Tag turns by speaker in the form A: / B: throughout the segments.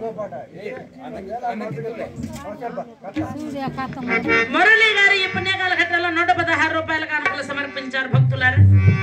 A: మురళి గారు ఈ పుణ్యకాల ఘట్టంలో నూట పదహారు రూపాయల కానుకలు సమర్పించారు భక్తులారు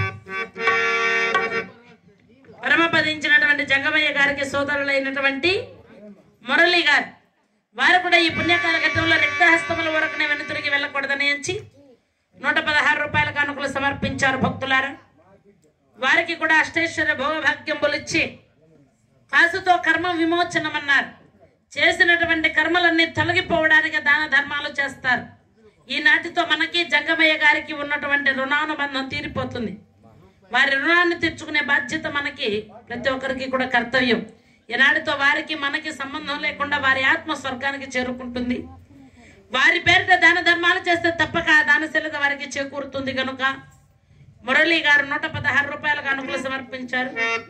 A: పరమపదించినటువంటి జంగమయ్య గారికి సోదరులైనటువంటి మురళి గారు వారు కూడా ఈ పుణ్యకాల ఘట్టంలో రిక్తహస్తముల వరకునే వెనుతిరిగి వెళ్ళకూడదని ఎంచి నూట పదహారు రూపాయల కానుకలు సమర్పించారు భక్తులారా వారికి కూడా అష్టైశ్వర్య భోగభాగ్యములు ఇచ్చి కాసుతో కర్మ విమోచనమన్నారు చేసినటువంటి కర్మలన్నీ తొలగిపోవడానికి దాన ధర్మాలు చేస్తారు ఈనాటితో మనకి జంగమయ్య గారికి ఉన్నటువంటి రుణానుబంధం తీరిపోతుంది వారి రుణాన్ని తీర్చుకునే బాధ్యత మనకి ప్రతి ఒక్కరికి కూడా కర్తవ్యం ఈనాటితో వారికి మనకి సంబంధం లేకుండా వారి ఆత్మ స్వర్గానికి చేరుకుంటుంది వారి పేరిట దాన ధర్మాలు చేస్తే తప్పక ఆ దానశీలత వారికి చేకూరుతుంది కనుక మురళి గారు నూట పదహారు రూపాయల కానుకలు సమర్పించారు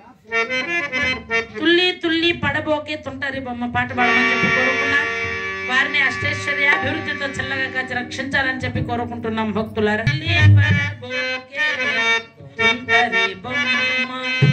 A: తుల్లి తుల్లి పడబోకే తుంటరి బొమ్మ పాట పాడమని చెప్పి కోరుకున్నారు వారిని అష్టైశ్వర్య అభివృద్ధితో చల్లగా కాచి రక్షించాలని చెప్పి కోరుకుంటున్నాం భక్తులారా తుల్లి పడబోకే తుంటరి బొమ్మ